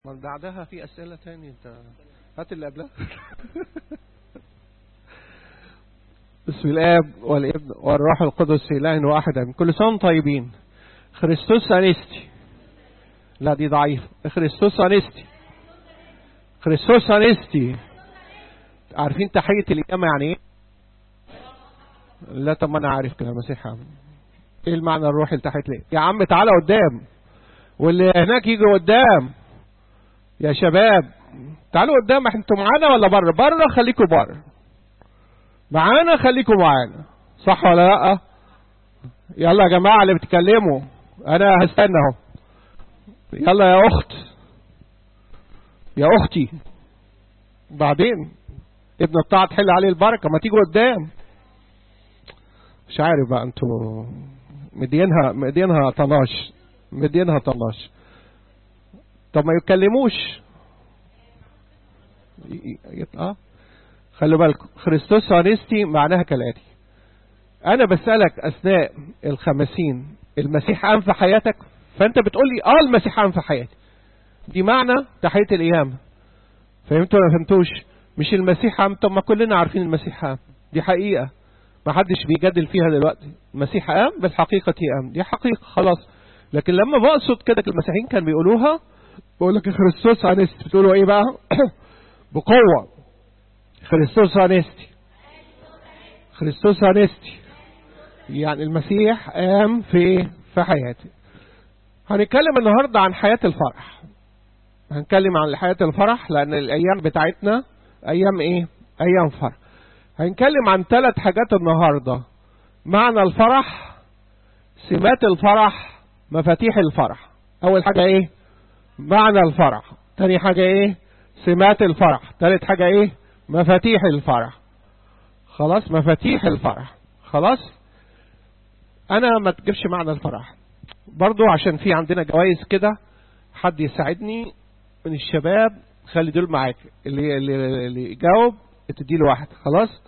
من بعدها في أسئلة تاني انت هات اللي قبلها بسم الآب والابن والروح القدس إله واحد آمين كل سنة وانتم طيبين خريستوس أنستي لا دي ضعيفة خريستوس أنستي خريستوس أنستي عارفين تحية الإمامة يعني إيه؟ لا طب ما أنا عارف كده مسيح عم. إيه المعنى الروحي لتحية ليه؟ يا عم تعالى قدام واللي هناك يجي قدام يا شباب تعالوا قدام انتوا معانا ولا بره بره خليكم بره معانا خليكم معانا صح ولا لا يلا يا جماعه اللي بتكلموا انا هستنى اهو يلا يا اخت يا اختي بعدين ابن الطاعه تحل عليه البركه ما تيجوا قدام مش عارف بقى انتوا مدينها مدينها طناش مدينها طناش طب ما يتكلموش اه خلوا بالكم خريستوس انستي معناها كالاتي انا بسالك اثناء الخمسين المسيح قام في حياتك فانت بتقول لي اه المسيح قام في حياتي دي معنى تحيه القيامه فهمتوا ولا فهمتوش مش المسيح قام طب ما كلنا عارفين المسيح قام دي حقيقه ما حدش بيجادل فيها دلوقتي المسيح قام بالحقيقه قام دي حقيقه خلاص لكن لما بقصد كده المسيحيين كانوا بيقولوها بقول لك خريستوس انستي بتقولوا ايه بقى بقوه خريستوس انستي خريستوس انستي يعني المسيح قام في في حياتي هنتكلم النهارده عن حياه الفرح هنتكلم عن حياه الفرح لان الايام بتاعتنا ايام ايه ايام فرح هنتكلم عن ثلاث حاجات النهارده معنى الفرح سمات الفرح مفاتيح الفرح اول حاجه ايه معنى الفرح تاني حاجة ايه سمات الفرح تالت حاجة ايه مفاتيح الفرح خلاص مفاتيح الفرح خلاص انا ما تجيبش معنى الفرح برضو عشان في عندنا جوائز كده حد يساعدني من الشباب خلي دول معاك اللي اللي, اللي يجاوب تدي له واحد خلاص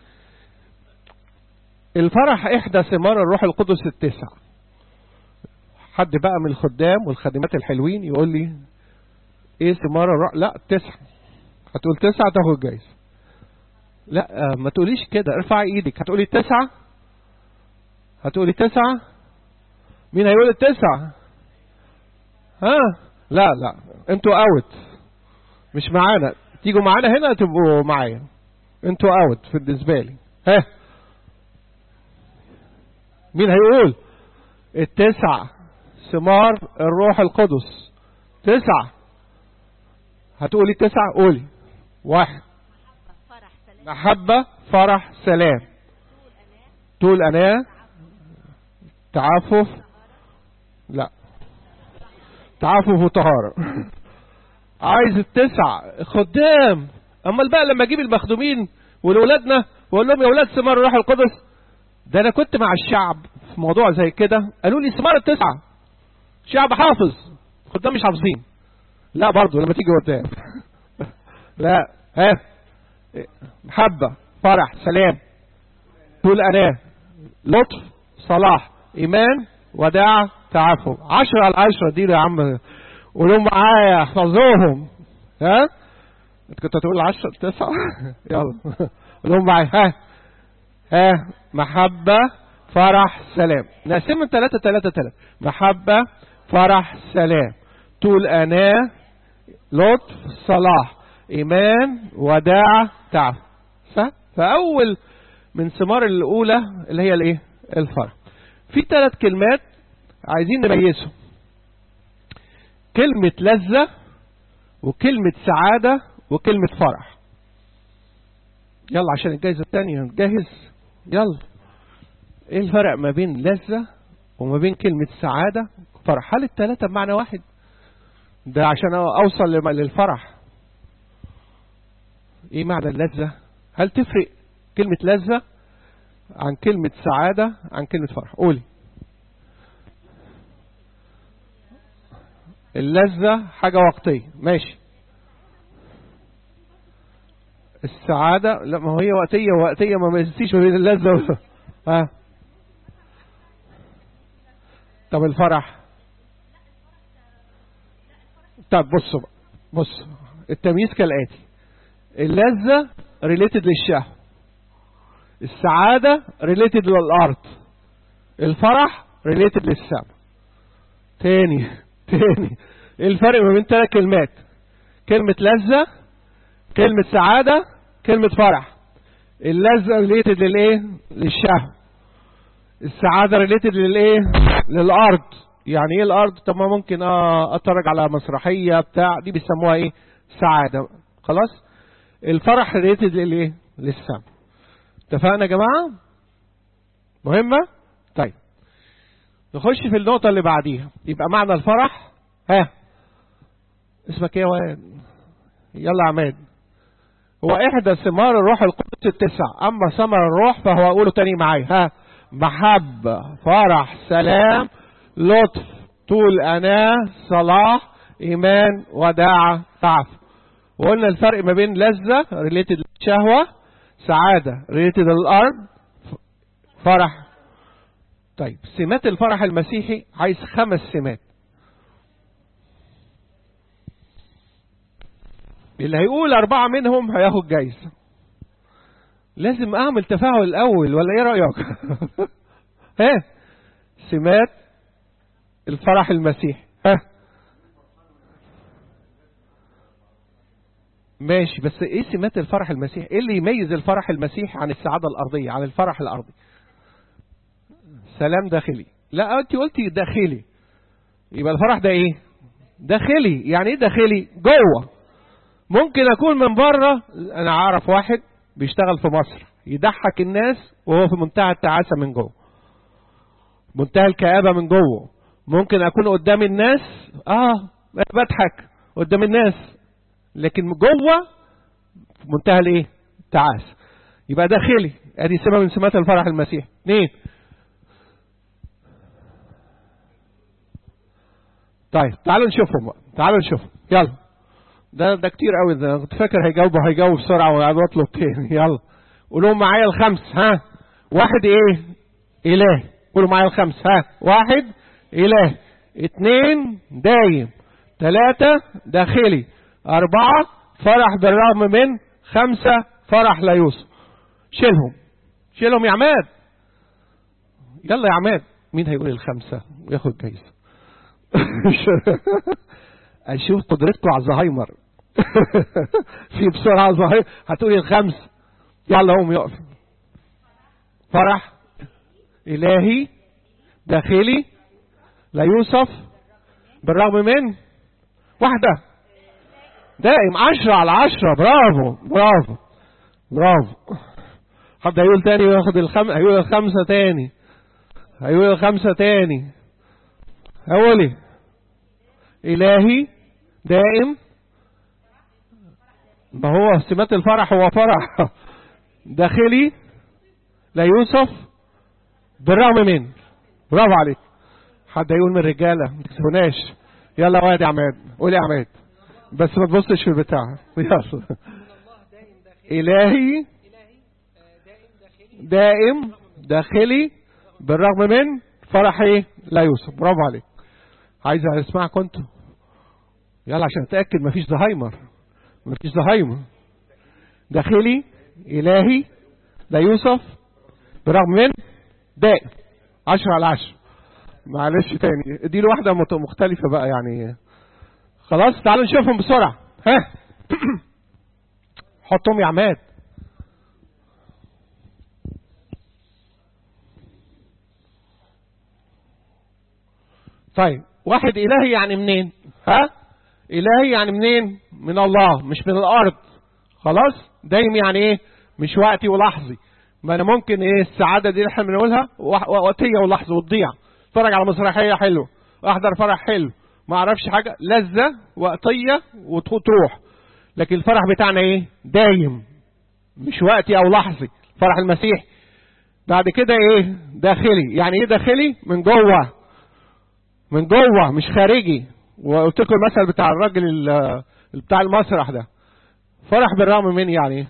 الفرح احدى ثمار الروح القدس التسع حد بقى من الخدام والخادمات الحلوين يقول لي ايه ثمار الروح لا تسعة هتقول تسعة تاخد جايزة لا ما تقوليش كده ارفع ايدك هتقولي تسعة هتقولي تسعة مين هيقول التسعة ها لا لا انتوا اوت مش معانا تيجوا معانا هنا تبقوا معايا انتوا اوت بالنسبة لي ها مين هيقول التسعة ثمار الروح القدس تسعة هتقولي تسعة قولي واحد محبة فرح سلام طول أناة تعافف لا تعافف وطهارة عايز التسعة خدام أما بقى لما أجيب المخدومين ولولادنا وأقول لهم يا ولاد ثمار الروح القدس ده أنا كنت مع الشعب في موضوع زي كده قالوا لي ثمار التسعة شعب حافظ خدام مش حافظين لا برضه لما تيجي قدام لا ها محبة فرح سلام طول أناة لطف صلاح إيمان وداع تعفف عشرة على عشرة دي يا عم قولوا معايا احفظوهم ها انت كنت هتقول عشرة تسعة يلا قولوا معايا ها ها محبة فرح سلام نقسمهم ثلاثة ثلاثة ثلاثة محبة فرح سلام طول أناة لطف صلاح إيمان وداع تعف فأول من ثمار الأولى اللي هي الإيه؟ الفرح في ثلاث كلمات عايزين نميزهم كلمة لذة وكلمة سعادة وكلمة فرح يلا عشان الجائزة الثانية نجهز يلا ايه الفرق ما بين لذة وما بين كلمة سعادة فرح هل الثلاثة بمعنى واحد ده عشان اوصل للفرح ايه معنى اللذة هل تفرق كلمة لذة عن كلمة سعادة عن كلمة فرح قولي اللذة حاجة وقتية ماشي السعادة لا ما هي وقتية وقتية ما ميزتيش ما بين اللذة و... ها طب الفرح طب بصوا بقى بص التمييز كالآتي اللذة ريليتد للشهوة السعادة ريليتد للأرض الفرح ريليتد للسماء تاني تاني ايه الفرق ما بين ثلاث كلمات كلمة لذة كلمة سعادة كلمة فرح اللذة ريليتد للايه للشهوة السعادة ريليتد للايه للأرض يعني ايه الأرض طب ما ممكن اه اتفرج على مسرحية بتاع دي بيسموها ايه سعادة خلاص الفرح ريليتد للايه للسماء اتفقنا يا جماعة مهمة طيب نخش في النقطة اللي بعديها يبقى معنى الفرح ها اسمك ايه يا واد يلا عماد هو احدى ثمار الروح القدس التسع اما ثمر الروح فهو اقوله تاني معايا ها محبة فرح سلام لطف طول اناه صلاح ايمان وداعة عفو وقلنا الفرق ما بين لذة ريليتد للشهوة سعادة ريليتد للارض فرح طيب سمات الفرح المسيحي عايز خمس سمات اللي هيقول أربعة منهم هياخد جايزة لازم أعمل تفاعل الأول ولا إيه رأيك؟ ها سمات الفرح المسيحي ها ماشي بس ايه سمات الفرح المسيحي ايه اللي يميز الفرح المسيحي عن السعادة الأرضية عن الفرح الأرضي سلام داخلي لا انت قلتي داخلي يبقى الفرح ده ايه داخلي يعني ايه داخلي جوه ممكن اكون من بره انا اعرف واحد بيشتغل في مصر يضحك الناس وهو في منتهى التعاسة من جوه منتهى الكآبة من جوه ممكن اكون قدام الناس اه بضحك قدام الناس لكن جوه في منتهى الايه التعاسة يبقى داخلي ادي سمة من سمات الفرح المسيحي اثنين طيب تعالوا نشوفهم بقى تعالوا نشوفهم يلا ده ده كتير قوي ده كنت فاكر هيجاوبوا هيجاوب بسرعه وقاعد اطلب تاني يلا قولوا معايا الخمس ها واحد ايه اله قولوا معايا الخمس ها واحد اله اتنين دايم ثلاثة داخلي أربعة فرح بالرغم من خمسة فرح لا يوصف شيلهم شيلهم يا عماد يلا يا عماد مين هيقول الخمسة وياخد جايزة اشوف قدرتكم على الزهايمر في بسرعة زهايمر هتقولي الخمس يلا قوم يقف فرح إلهي داخلي لا يوصف بالرغم من واحدة دائم عشرة على عشرة برافو برافو برافو حد هيقول تاني وياخد الخم... هيقول الخمسة تاني هيقول الخمسة تاني هقولي إلهي دائم ما هو سمات الفرح هو فرح داخلي لا يوصف بالرغم من برافو عليك حد يقول من الرجالة ما تكسبوناش يلا واد يا عماد قول يا عماد بس ما تبصش في البتاع يلا إلهي دائم داخلي بالرغم من فرحي لا يوصف برافو عليك عايز اسمعكم انتوا يلا عشان اتاكد مفيش زهايمر مفيش زهايمر داخلي الهي لا يوصف برغم من دائم عشرة على عشرة معلش تاني دي واحدة مختلفة بقى يعني خلاص تعالوا نشوفهم بسرعة ها حطهم يا عماد طيب واحد إلهي يعني منين ها إلهي يعني منين من الله مش من الأرض خلاص دايم يعني إيه مش وقتي ولحظي ما أنا ممكن إيه السعادة دي اللي احنا بنقولها وقتية ولحظة وتضيع اتفرج على مسرحية حلوة أحضر فرح حلو ما أعرفش حاجة لذة وقتية وتروح لكن الفرح بتاعنا إيه دايم مش وقتي أو لحظي فرح المسيح بعد كده إيه داخلي يعني إيه داخلي من جوه من جوه مش خارجي وقلت لكم المثل بتاع الراجل ال- بتاع المسرح ده فرح بالرغم من يعني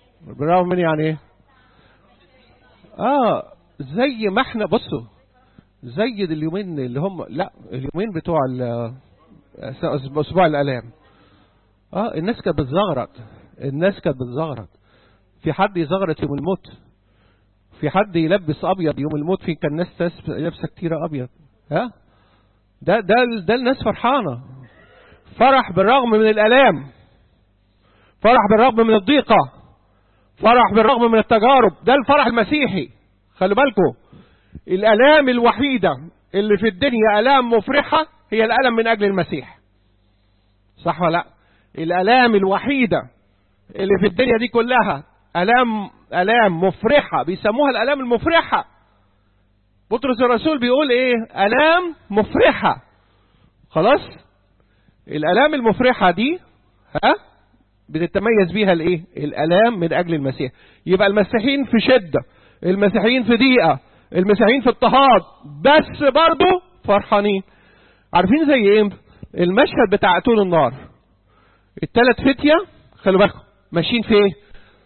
بالرغم من يعني ايه اه زي ما احنا بصوا زي اليومين اللي هم لا اليومين بتوع ال- اسبوع الالام اه الناس كانت بتزغرط الناس كانت بتزغرط في حد يزغرط يوم الموت في حد يلبس ابيض يوم الموت في كان ناس تس- لابسه كتيره ابيض ها ده ده ده الناس فرحانه فرح بالرغم من الالام فرح بالرغم من الضيقه فرح بالرغم من التجارب ده الفرح المسيحي خلوا بالكم الالام الوحيده اللي في الدنيا الام مفرحه هي الالم من اجل المسيح صح ولا لا الالام الوحيده اللي في الدنيا دي كلها الام الام مفرحه بيسموها الالام المفرحه بطرس الرسول بيقول ايه الام مفرحه خلاص الالام المفرحه دي ها بتتميز بيها الايه الالام من اجل المسيح يبقى المسيحيين في شده المسيحيين في ضيقه المسيحيين في اضطهاد بس برضه فرحانين عارفين زي ايه المشهد بتاع طول النار الثلاث فتيه خلوا بالكم ماشيين في ايه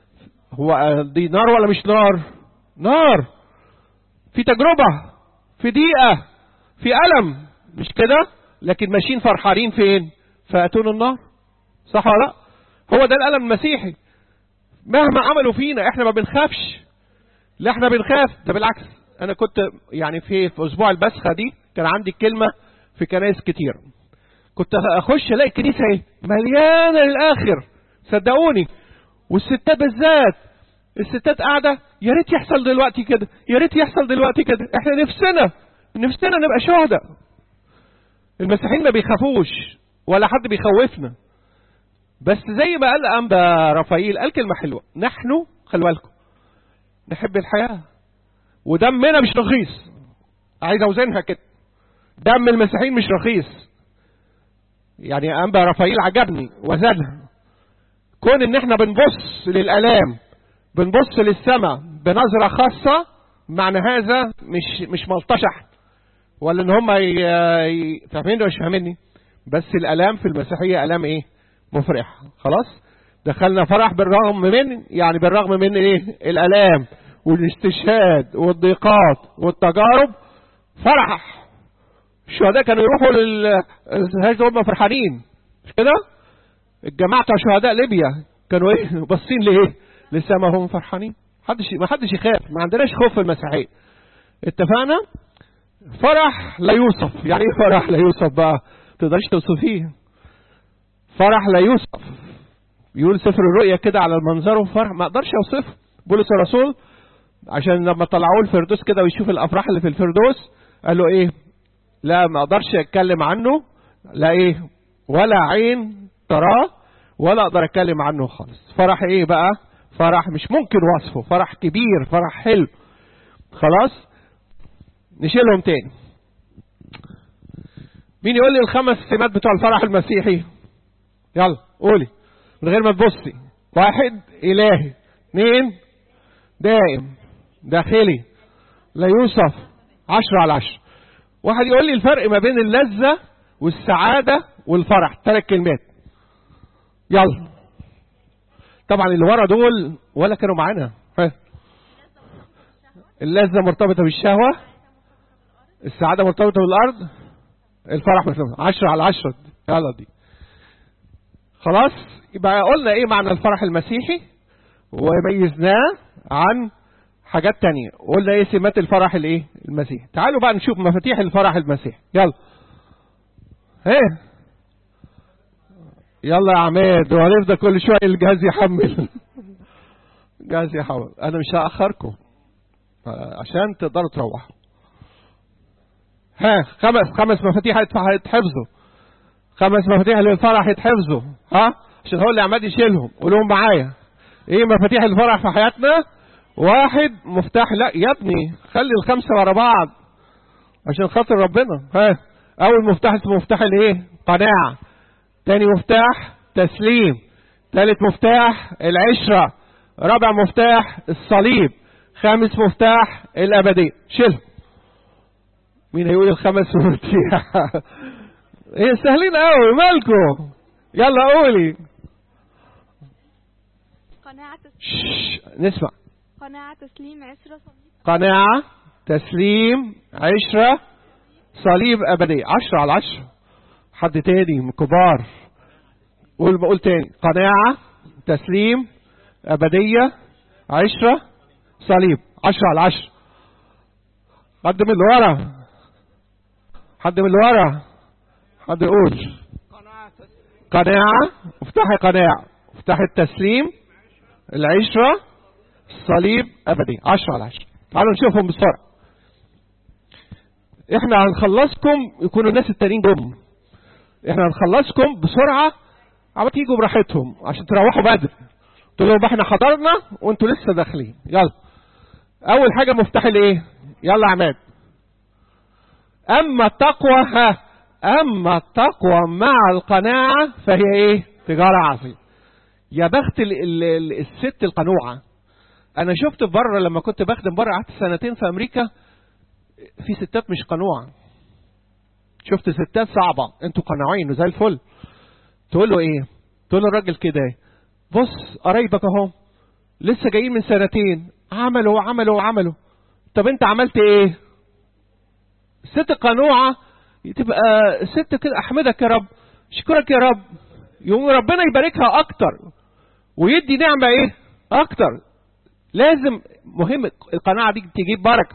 هو دي نار ولا مش نار نار في تجربه في ضيقه في الم مش كده لكن ماشيين فرحانين فين في اتون النار صح ولا لا هو ده الالم المسيحي مهما عملوا فينا احنا ما بنخافش لا احنا بنخاف ده بالعكس انا كنت يعني في في اسبوع البسخه دي كان عندي كلمه في كنائس كتير كنت اخش الاقي الكنيسه ايه مليانه للاخر صدقوني والستات بالذات الستات قاعده يا ريت يحصل دلوقتي كده يا ريت يحصل دلوقتي كده احنا نفسنا نفسنا نبقى شهداء المسيحيين ما بيخافوش ولا حد بيخوفنا بس زي ما قال أنبا رفايل قال كلمة حلوة نحن خلوا بالكم نحب الحياة ودمنا مش رخيص عايز اوزنها كده دم المسيحيين مش رخيص يعني أنبا رفايل عجبني وزنها كون ان احنا بنبص للالام بنبص للسماء بنظرة خاصة معنى هذا مش مش ملطشح ولا ان هم فاهمين ولا مش فاهميني بس الالام في المسيحية الام ايه مفرح خلاص دخلنا فرح بالرغم من يعني بالرغم من ايه الالام والاستشهاد والضيقات والتجارب فرح الشهداء كانوا يروحوا للهجر هم فرحانين مش كده الجماعة بتوع شهداء ليبيا كانوا ايه باصين لايه لسما هم فرحانين محدش ما حدش يخاف ما عندناش خوف في المسيحيه اتفقنا فرح لا يوصف يعني ايه فرح لا يوصف بقى تقدرش توصفيه فرح لا يوصف يقول سفر الرؤيا كده على المنظر فرح ما اقدرش اوصفه بولس الرسول عشان لما طلعوه الفردوس كده ويشوف الافراح اللي في الفردوس قال له ايه لا ما اقدرش اتكلم عنه لا ايه ولا عين تراه ولا اقدر اتكلم عنه خالص فرح ايه بقى فرح مش ممكن وصفه فرح كبير فرح حلو خلاص نشيلهم تاني مين يقول لي الخمس سمات بتوع الفرح المسيحي يلا قولي من غير ما تبصي واحد الهي اثنين دائم داخلي لا يوصف عشرة على عشرة واحد يقول لي الفرق ما بين اللذة والسعادة والفرح ثلاث كلمات يلا طبعا اللي ورا دول ولا كانوا معانا اللذة مرتبطة بالشهوة السعادة مرتبطة بالأرض الفرح مرتبط عشرة على عشرة يلا دي خلاص يبقى قلنا ايه معنى الفرح المسيحي وميزناه عن حاجات تانية قلنا ايه سمات الفرح الايه المسيحي تعالوا بقى نشوف مفاتيح الفرح المسيحي يلا ايه يلا يا عماد وهنفضل كل شويه الجهاز يحمل الجهاز يحمل انا مش هاخركم عشان تقدروا تروحوا ها خمس خمس مفاتيح هيتحفظوا خمس مفاتيح للفرح يتحفظوا ها عشان هو اللي عماد يشيلهم قولهم معايا ايه مفاتيح الفرح في حياتنا واحد مفتاح لا يا ابني خلي الخمسه ورا بعض عشان خاطر ربنا ها اول مفتاح اسمه مفتاح الايه قناعه تاني مفتاح تسليم تالت مفتاح العشرة رابع مفتاح الصليب خامس مفتاح الأبدية شيل مين هيقول الخمس مفتاح ايه سهلين قوي مالكم يلا قولي قناعة شش، نسمع قناعة تسليم عسرة صليب قناعة تسليم عشرة صليب أبدي عشرة على عشرة حد تاني من كبار قول بقول تاني قناعة تسليم أبدية عشرة صليب عشرة على عشرة حد من اللي ورا حد من اللي ورا حد يقول قناعة افتحي قناعة افتحي التسليم العشرة الصليب أبدي عشرة على عشرة تعالوا نشوفهم بسرعة احنا هنخلصكم يكونوا الناس التانيين جم احنا هنخلصكم بسرعة عم تيجوا براحتهم عشان تروحوا بدري قلت لهم احنا حضرنا وانتوا لسه داخلين يلا اول حاجة مفتاح الايه يلا يا عماد اما التقوى ها اما التقوى مع القناعة فهي ايه تجارة عظيمة يا بخت ال ال ال الست القنوعة انا شفت بره لما كنت بخدم بره قعدت سنتين في امريكا في ستات مش قنوعة شفت ستات صعبة انتوا قناعين وزي الفل تقول له ايه تقول له الراجل كده بص قرايبك اهو لسه جايين من سنتين عملوا وعملوا وعملوا طب انت عملت ايه الست القنوعة تبقى ست كده احمدك يا رب اشكرك يا رب يوم ربنا يباركها اكتر ويدي نعمة ايه اكتر لازم مهم القناعة دي تجيب بركة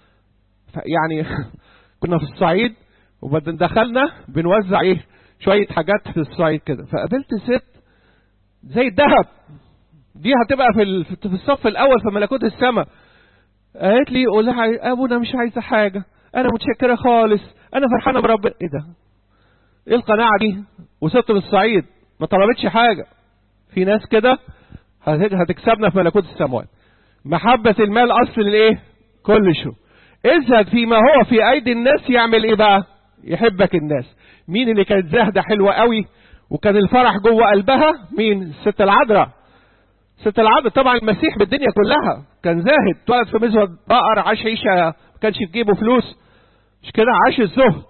يعني كنا في الصعيد وبعدين دخلنا بنوزع ايه شوية حاجات في الصعيد كده فقابلت ست زي الذهب دي هتبقى في في الصف الاول في ملكوت السماء قالت لي قول لها ابونا مش عايزه حاجه انا متشكره خالص انا فرحانه بربنا ايه ده ايه القناعه دي وست من الصعيد ما طلبتش حاجه في ناس كده هتكسبنا في ملكوت السماوات محبه المال اصل الايه كل شو ازهد فيما هو في ايدي الناس يعمل ايه بقى يحبك الناس مين اللي كانت زاهده حلوه قوي وكان الفرح جوه قلبها مين الست العذراء ست العذراء طبعا المسيح بالدنيا كلها كان زاهد اتولد في مزود بقر عاش عيشه ما كانش في جيبه فلوس مش كده عاش الزهد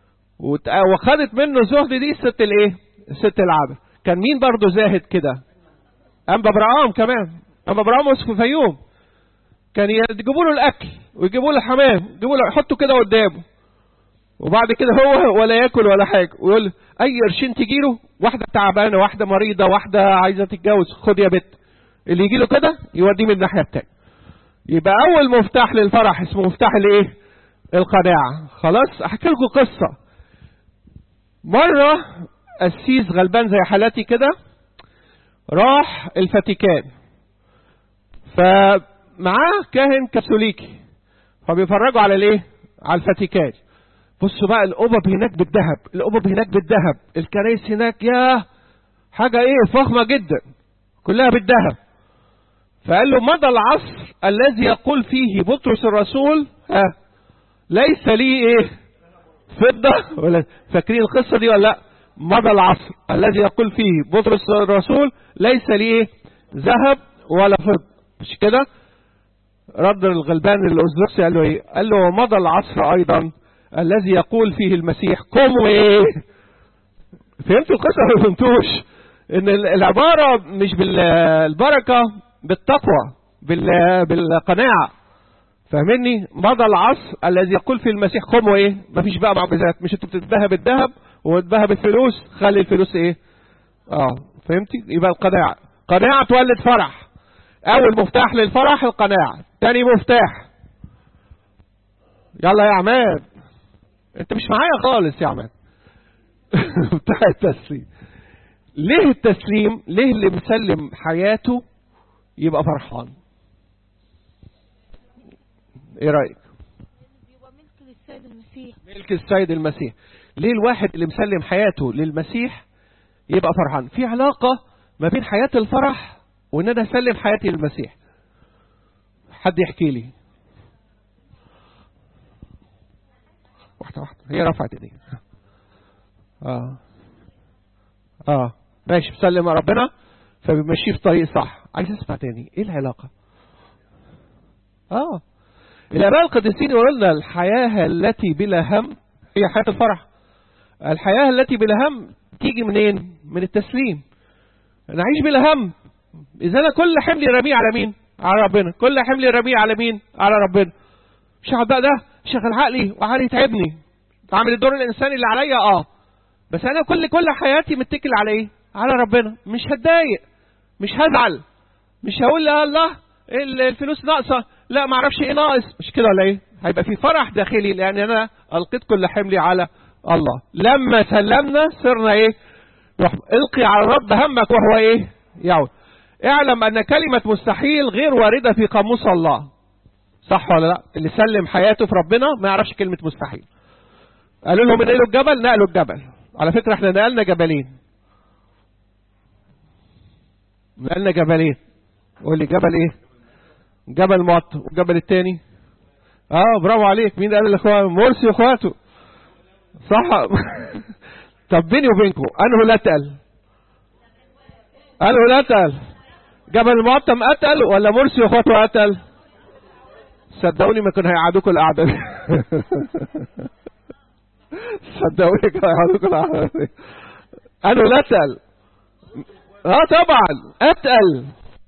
وخدت منه الزهد دي الست الايه الست العذراء كان مين برضه زاهد كده انبا ابراهام كمان انبا ابراهام في فيوم كان يجيبوا له الاكل ويجيبوا له الحمام يجيبوا له يحطوا كده قدامه وبعد كده هو ولا ياكل ولا حاجه ويقول اي قرشين تجي له واحده تعبانه واحده مريضه واحده عايزه تتجوز خد يا بت اللي يجي له كده يوديه من الناحيه الثانيه يبقى اول مفتاح للفرح اسمه مفتاح الايه القناعه خلاص احكي لكم قصه مره قسيس غلبان زي حالاتي كده راح الفاتيكان فمعاه كاهن كاثوليكي فبيفرجوا على الايه على الفاتيكان بصوا بقى القبب هناك بالذهب القبب هناك بالذهب الكنايس هناك يا حاجة ايه فخمة جدا كلها بالذهب فقال له مضى العصر الذي يقول فيه بطرس الرسول ها ليس لي ايه فضة ولا فاكرين القصة دي ولا لا مضى العصر الذي يقول فيه بطرس الرسول ليس لي ايه ذهب ولا فضة مش كده رد الغلبان الأرثوذكسي قال له ايه قال له مضى العصر ايضا الذي يقول فيه المسيح قوموا ايه فهمتوا القصة ما فهمتوش ان العبارة مش بالبركة بالتقوى بالقناعة فاهمني مضى العصر الذي يقول فيه المسيح قوموا ايه مفيش بقى معجزات مش انتوا بتتباهى بالذهب وتتباهى بالفلوس خلي الفلوس ايه اه فهمتي يبقى القناعة قناعة تولد فرح اول مفتاح للفرح القناعة تاني مفتاح يلا يا عماد انت مش معايا خالص يا عماد بتاع التسليم ليه التسليم ليه اللي مسلم حياته يبقى فرحان ايه رايك يبقى ملك للسيد المسيح ملك السيد المسيح ليه الواحد اللي مسلم حياته للمسيح يبقى فرحان في علاقة ما بين حياة الفرح وان انا اسلم حياتي للمسيح حد يحكي لي واحدة واحدة هي رفعت ايديها اه اه ماشي بسلم ربنا فبيمشيه في طريق صح عايز اسمع تاني ايه العلاقة اه الاباء القديسين يقولوا لنا الحياة التي بلا هم هي حياة الفرح الحياة التي بلا هم تيجي منين من التسليم انا اعيش بلا هم اذا انا كل حملي رميه على مين على ربنا كل حملي رميه على مين على ربنا مش هقعد بقى ده شغل عقلي وعقلي يتعبني اعمل الدور الانساني اللي عليا اه بس انا كل كل حياتي متكل على ايه على ربنا مش هتضايق مش هزعل مش هقول لا الله ال- الفلوس ناقصه لا ما اعرفش ايه ناقص مش كده ولا ايه هيبقى في فرح داخلي لان انا القيت كل حملي على الله لما سلمنا صرنا ايه روح القي على الرب همك وهو ايه يعود اعلم ان كلمه مستحيل غير وارده في قاموس الله صح ولا لا اللي سلم حياته في ربنا ما يعرفش كلمه مستحيل قالوا لهم نقلوا الجبل نقلوا الجبل على فكره احنا نقلنا جبلين نقلنا جبلين قول لي جبل ايه جبل مط والجبل التاني اه برافو عليك مين قال الاخوان مرسي واخواته صح طب بيني وبينكم انه لا اتقل انه لا اتقل جبل المقطم اتقل ولا مرسي واخواته اتقل صدقوني ما كانوا هيقعدوكوا القعده دي صدقوني كانوا هيقعدوكوا القعده دي انه لا اتقل اه طبعا اتقل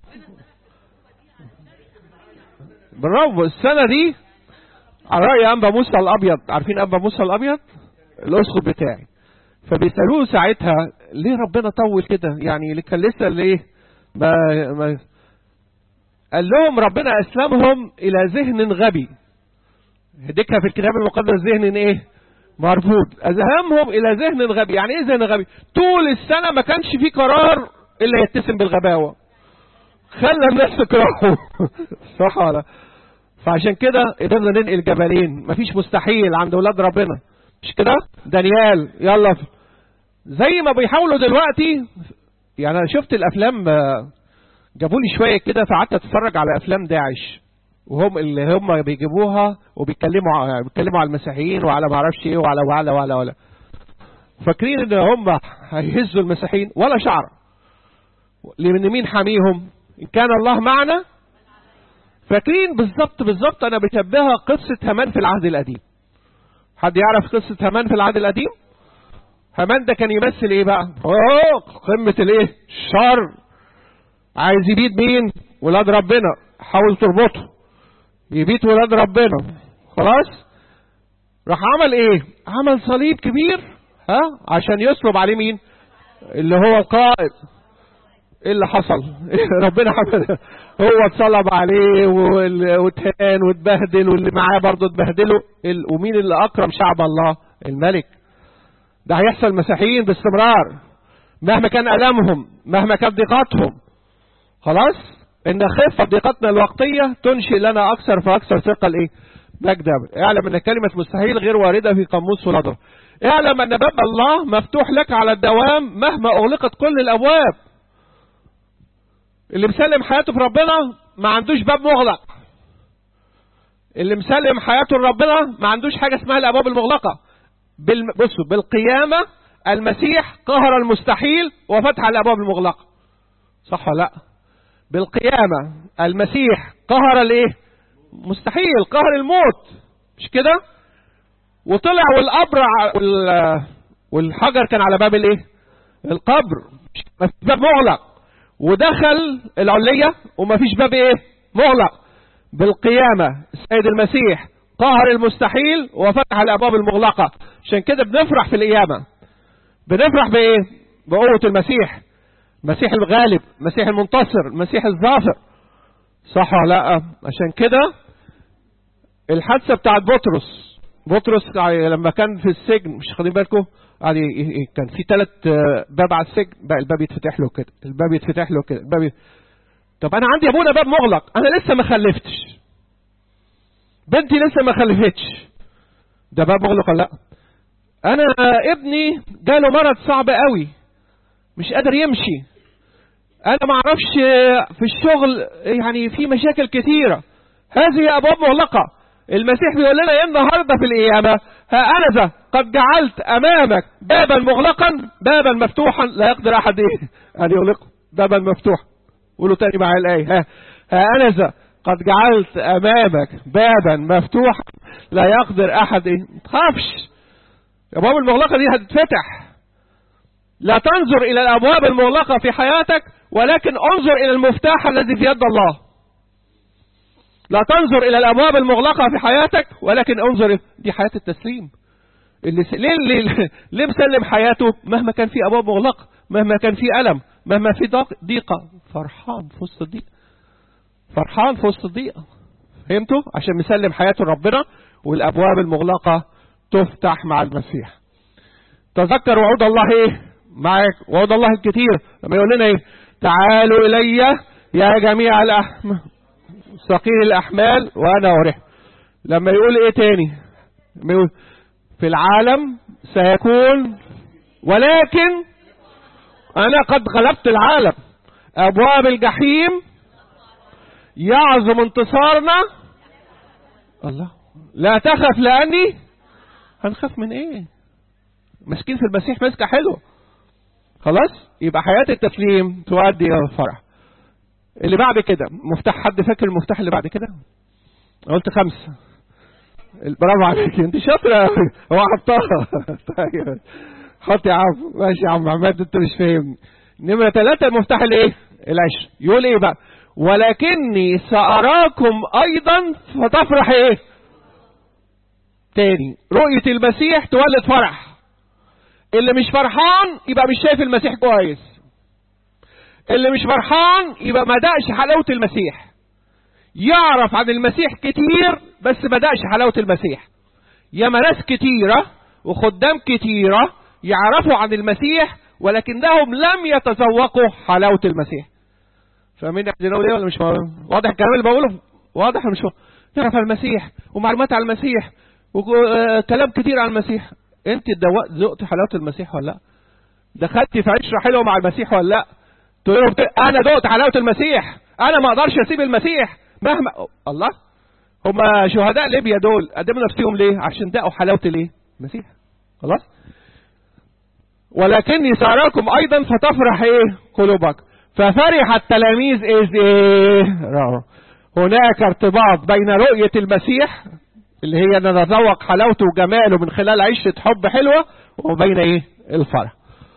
برافو السنه دي على راي انبا موسى الابيض عارفين انبا موسى الابيض الاسقف بتاعي فبيسالوه ساعتها ليه ربنا طول كده يعني اللي كان لسه ليه ما, ما قال لهم ربنا اسلمهم الى ذهن غبي هديكها في الكتاب المقدس ذهن ايه مرفوض اذهمهم الى ذهن غبي يعني ايه ذهن غبي طول السنه ما كانش في قرار الا يتسم بالغباوه خلى الناس تكرهه صح ولا فعشان كده قدرنا ننقل جبلين مفيش مستحيل عند ولاد ربنا مش كده دانيال يلا زي ما بيحاولوا دلوقتي يعني انا شفت الافلام آه، جابوا لي شويه كده فقعدت اتفرج على افلام داعش وهم اللي هم بيجيبوها وبيتكلموا ع- بيتكلموا على المسيحيين وعلى ما اعرفش ايه وعلى وعلى وعلى وعلى فاكرين ان هم هيهزوا المسيحيين ولا شعر لان مين حاميهم ان كان الله معنا فاكرين بالظبط بالظبط انا بشبهها قصه هامان في العهد القديم حد يعرف قصه هامان في العهد القديم هامان ده كان يمثل ايه بقى اوه قمه الايه الشر عايز يبيد مين ولاد ربنا حاول تربطه يبيد ولاد ربنا خلاص راح عمل ايه عمل صليب كبير ها عشان يصلب عليه مين اللي هو القائد ايه اللي حصل ربنا حصل هو اتصلب عليه وال- واتهان واتبهدل واللي معاه برضه اتبهدلوا ال- ومين اللي اكرم شعب الله الملك ده هيحصل مسيحيين باستمرار مهما كان ألمهم مهما كانت ضيقاتهم خلاص إن خفة ضيقتنا الوقتية تنشئ لنا أكثر فأكثر ثقة الإيه؟ مجد أبد. اعلم أن كلمة مستحيل غير واردة في قاموس ونظر اعلم أن باب الله مفتوح لك على الدوام مهما أغلقت كل الأبواب اللي مسلم حياته في ربنا ما عندوش باب مغلق اللي مسلم حياته لربنا ما عندوش حاجة اسمها الأبواب المغلقة بالم... بصوا بالقيامة المسيح قهر المستحيل وفتح الأبواب المغلقة صح ولا لا بالقيامة المسيح قهر الايه مستحيل قهر الموت مش كده وطلع والقبر ع- وال... والحجر كان على باب الايه القبر مش ما فيش باب مغلق ودخل العلية وما فيش باب ايه مغلق بالقيامة السيد المسيح قهر المستحيل وفتح الابواب المغلقة عشان كده بنفرح في القيامة بنفرح بايه بقوة المسيح المسيح الغالب المسيح المنتصر المسيح الظافر صح ولا لا عشان كده الحادثة بتاعت بطرس بطرس لما كان في السجن مش خدين بالكم قعد ي- ي- كان في ثلاث باب على السجن بقى الباب يتفتح له كده الباب يتفتح له كده الباب يت... طب انا عندي ابونا باب مغلق انا لسه ما خلفتش بنتي لسه ما خلفتش ده باب مغلق ولا لا انا ابني جاله مرض صعب قوي مش قادر يمشي انا ما اعرفش في الشغل يعني في مشاكل كثيره هذه ابواب مغلقه المسيح بيقول لنا ايه النهارده في القيامه ها انا ذا قد جعلت امامك بابا مغلقا بابا مفتوحا لا يقدر احد ايه ان يغلقه بابا مفتوحا قولوا تاني معايا الايه ها ها انا ذا قد جعلت امامك بابا مفتوحا لا يقدر احد ايه ما تخافش الابواب المغلقه دي هتتفتح لا تنظر الى الابواب المغلقه في حياتك ولكن انظر الى المفتاح الذي في يد الله لا تنظر الى الابواب المغلقه في حياتك ولكن انظر دي حياه التسليم اللي س... ليه ليه ليه مسلم حياته مهما كان في ابواب مغلقه مهما كان في الم مهما في ضيق- ضيقه فرحان في وسط الضيقه فرحان في وسط الضيقه فهمتوا عشان مسلم حياته لربنا والابواب المغلقه تفتح مع المسيح تذكر وعود الله ايه معاك وعود الله الكتير لما يقول لنا ايه تعالوا الي يا جميع الاحم ثقيل الاحمال وانا اريح لما يقول ايه تاني لما يقول في العالم سيكون ولكن انا قد غلبت العالم ابواب الجحيم يعظم انتصارنا الله لا تخف لاني هنخاف من ايه ماسكين في المسيح ماسكه حلوه خلاص يبقى حياه التسليم تؤدي الى الفرح اللي بعد كده مفتاح حد فاكر المفتاح اللي بعد كده أنا قلت خمسه برافو عليك انت شاطره أوي. هو حطها طيب حط يا عم ماشي يا عم عماد انت مش فاهمني نمره ثلاثه المفتاح الايه العشر يقول ايه بقى ولكني ساراكم ايضا فتفرح ايه تاني رؤيه المسيح تولد فرح اللي مش فرحان يبقى مش شايف المسيح كويس اللي مش فرحان يبقى ما دقش حلاوه المسيح يعرف عن المسيح كتير بس ما دقش حلاوه المسيح ياما ناس كتيره وخدام كتيره يعرفوا عن المسيح ولكنهم لم يتذوقوا حلاوه المسيح فاهمين احنا بنقول ايه ولا مش فاهم؟ واضح الكلام اللي بقوله واضح ولا مش واضح؟ يعرف عن المسيح ومعلومات عن المسيح وكلام كتير عن المسيح انت دوقت ذقت حلاوه المسيح ولا لا دخلتي في عشره حلوه مع المسيح ولا لا تقول لهم كده، انا دقت حلاوه المسيح انا ما اقدرش اسيب المسيح مهما الله هم شهداء ليبيا دول قدموا نفسهم ليه عشان دقوا حلاوه الايه المسيح خلاص ولكني ساراكم ايضا فتفرح ايه قلوبك ففرح التلاميذ اذ ايه رأوا. هناك ارتباط بين رؤيه المسيح اللي هي ان نتذوق حلاوته وجماله من خلال عيشه حب حلوه وبين ايه الفرح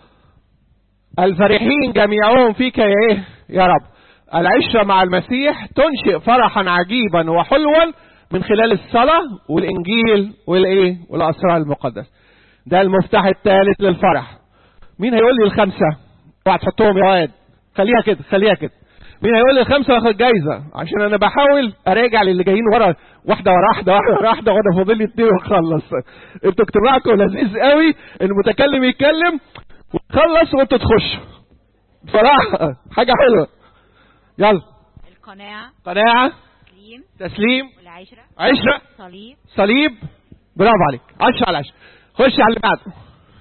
الفرحين جميعهم فيك يا ايه يا رب العشرة مع المسيح تنشئ فرحا عجيبا وحلوا من خلال الصلاة والإنجيل والإيه والأسرار المقدسة ده المفتاح الثالث للفرح مين هيقول لي الخمسة اوعى تحطهم يا واد خليها كده خليها كده مين هيقول لي الخمسة واخد جايزة عشان أنا بحاول أراجع للي جايين ورا واحدة ورا واحدة واحدة ورا واحدة وأنا فاضل لي اتنين وأخلص انتوا اجتماعكم لذيذ قوي المتكلم يتكلم وتخلص وانتوا تخشوا بصراحة حاجة حلوة يلا القناعة قناعة تسليم تسليم والعشرة عشرة صليب صليب برافو عليك عشرة على عشرة خش على اللي بعده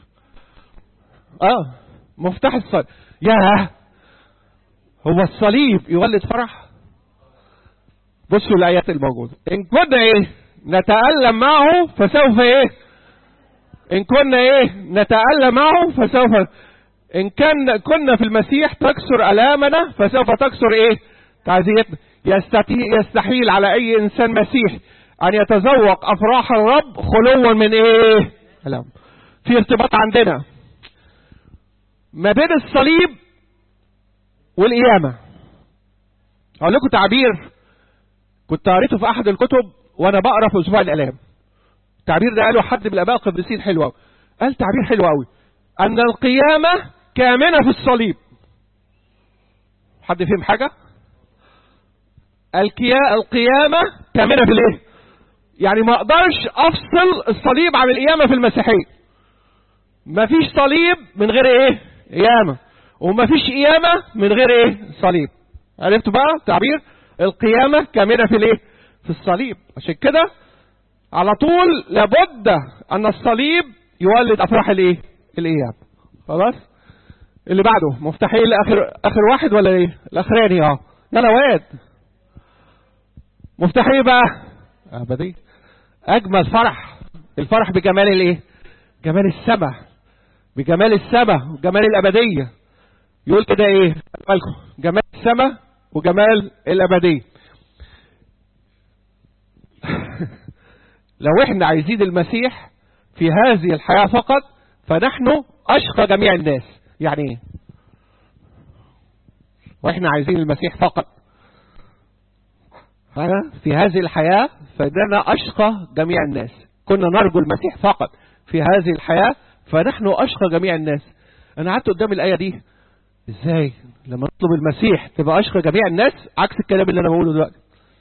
اه مفتاح الصليب ياه هو الصليب يولد فرح بصوا الايات الموجوده ان كنا ايه نتالم معه فسوف ايه ان كنا ايه نتالم معه فسوف ان كان كنا في المسيح تكسر الامنا فسوف تكسر ايه تعزيتنا يستحيل, يستحيل على اي انسان مسيح ان يتذوق افراح الرب خلوا من ايه الام في ارتباط عندنا ما بين الصليب والقيامة أقول لكم تعبير كنت قريته في أحد الكتب وأنا بقرا في أسبوع الآلام التعبير ده قاله حد من الآباء القديسين حلو أوي قال تعبير حلو أوي أن القيامة كامنة في الصليب حد فهم حاجة؟ الكيا القيامة كامنة في الإيه؟ يعني ما أقدرش أفصل الصليب عن القيامة في المسيحية مفيش صليب من غير إيه؟ قيامة ومفيش قيامة من غير ايه صليب عرفتوا بقى تعبير القيامة كاملة في الايه في الصليب عشان كده على طول لابد ان الصليب يولد افراح الايه القيامة خلاص اللي بعده مفتاحين لاخر اخر واحد ولا ايه الاخراني اه يلا واد مفتاح ايه بقى ابدي اجمل فرح الفرح بجمال الايه جمال السماء بجمال السماء وجمال الابديه يقول كده ايه بالكم جمال السماء وجمال الابديه لو احنا عايزين المسيح في هذه الحياه فقط فنحن اشقى جميع الناس يعني ايه واحنا عايزين المسيح فقط ها؟ في هذه الحياة فإننا أشقى جميع الناس كنا نرجو المسيح فقط في هذه الحياة فنحن أشقى جميع الناس أنا قعدت قدام الآية دي إزاي لما نطلب المسيح تبقى أشقى جميع الناس عكس الكلام اللي أنا بقوله دلوقتي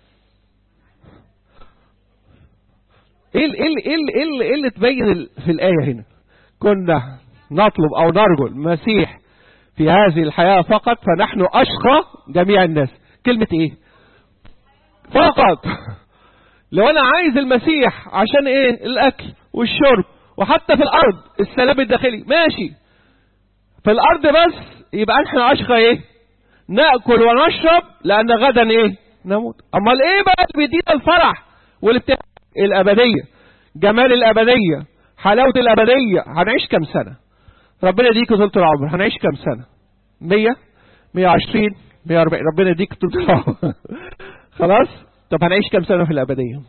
ايه ال- ايه ال- ايه ال- ايه ال- ايه اللي تبين ال- في الآية هنا كنا نطلب أو نرجو المسيح في هذه الحياة فقط فنحن أشقى جميع الناس كلمة ايه فقط لو انا عايز المسيح عشان ايه الاكل والشرب وحتى في الارض السلام الداخلي ماشي في الارض بس يبقى احنا اشقى ايه ناكل ونشرب لان غدا ايه نموت امال ايه بقى اللي بيدينا الفرح والابتهاج الابديه جمال الابديه حلاوه الابديه هنعيش كام سنه ربنا يديك طول العمر هنعيش كام سنه 100 120 140 ربنا يديك طول العمر خلاص طب هنعيش كام سنه في الابديه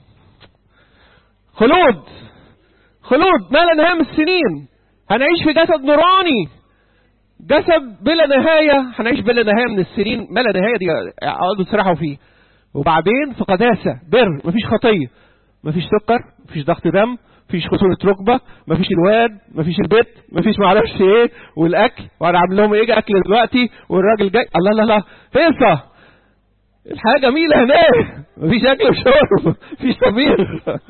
خلود خلود ما لا نهايه من السنين هنعيش في جسد نوراني جسد بلا نهايه هنعيش بلا نهايه من السنين ما لا نهايه دي اقعدوا تسرحوا فيه وبعدين في قداسه بر مفيش خطيه مفيش سكر مفيش ضغط دم مفيش خطورة ركبة مفيش الواد مفيش البيت مفيش معرفش ايه والاكل وانا عامل لهم ايه اكل دلوقتي والراجل جاي الله لا لا فيصة الحياة جميلة هناك مفيش اكل وشرب مفيش طبيخ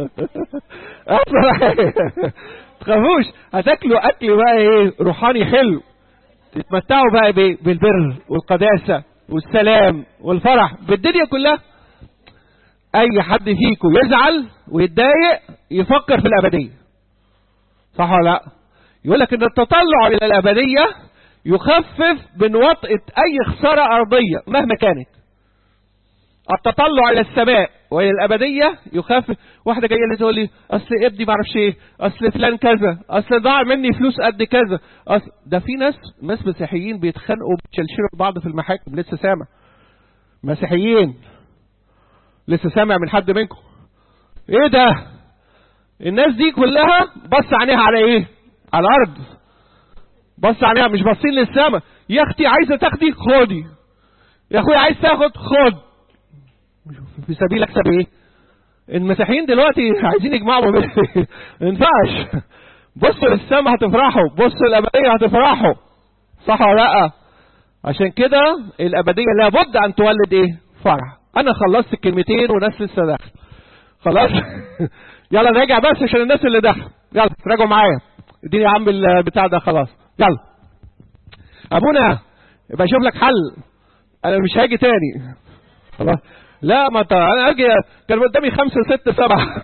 اصلا تخافوش هتاكلوا اكل بقى ايه روحاني حلو تتمتعوا بقى بايه بالبر والقداسة والسلام والفرح بالدنيا كلها اي حد فيكم يزعل ويتضايق يفكر في الابديه صح ولا لا يقول لك ان التطلع الى الابديه يخفف من وطئه اي خساره ارضيه مهما كانت التطلع الى السماء والى الابديه يخفف واحده جايه لي تقول لي اصل ابني ما اعرفش ايه اصل فلان كذا اصل ضاع مني فلوس قد كذا أصل ده في ناس ناس مسيحيين بيتخانقوا بيشلشلوا بعض في المحاكم لسه سامع مسيحيين لسه سامع من حد منكم ايه ده الناس دي كلها بص عينيها على ايه على الارض بص عينيها مش باصين للسماء يا اختي عايزه تاخدي خدي يا اخويا عايز تاخد خد في سبيل اكسب ايه المسيحيين دلوقتي عايزين يجمعوا ما ينفعش بصوا للسماء هتفرحوا بصوا الابديه هتفرحوا صح ولا لا عشان كده الابديه لابد ان تولد ايه فرح انا خلصت الكلمتين وناس لسه داخل خلاص يلا نراجع بس عشان الناس اللي داخل يلا راجعوا معايا اديني يا عم البتاع ده خلاص يلا ابونا يبقى اشوف لك حل انا مش هاجي تاني خلاص لا ما ت... انا اجي كان قدامي خمسة ستة سبعة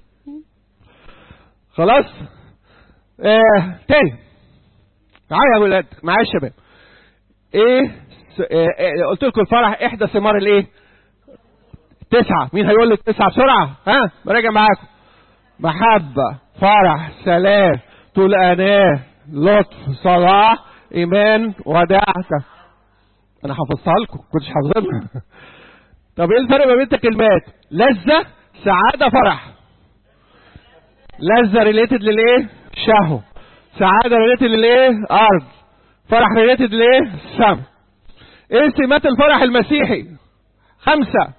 خلاص آه... تاني معايا يا ولاد معايا الشباب ايه س... آه... آه... قلت لكم الفرح احدى ثمار الايه تسعة مين هيقول لك تسعة بسرعة ها براجع معاكم محبة فرح سلام طول أناه لطف صلاح إيمان وداعة أنا حافظتها لكم كنتش حافظينها طب إيه الفرق ما بين الكلمات لذة سعادة فرح لذة ريليتد للإيه شهوة سعادة ريليتد للإيه أرض فرح ريليتد للإيه سم إيه سمات الفرح المسيحي خمسة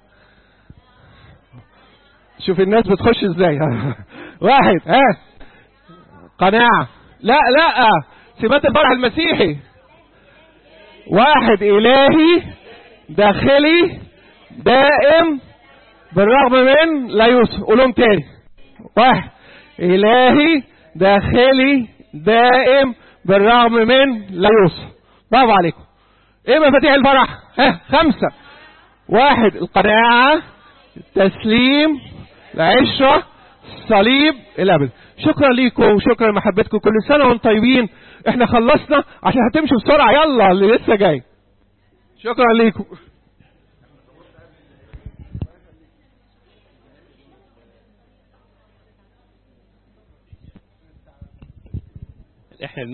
شوف الناس بتخش ازاي واحد ها قناعة لا لا سمات الفرح المسيحي واحد إلهي داخلي دائم بالرغم من لا يوسف قولهم تاني واحد إلهي داخلي دائم بالرغم من لا يوسف برافو عليكم ايه مفاتيح الفرح ها خمسة واحد القناعة التسليم العشرة الصليب الأبد شكرا ليكم وشكرا لمحبتكم كل سنة وانتم طيبين احنا خلصنا عشان هتمشوا بسرعة يلا اللي لسه جاي شكرا ليكم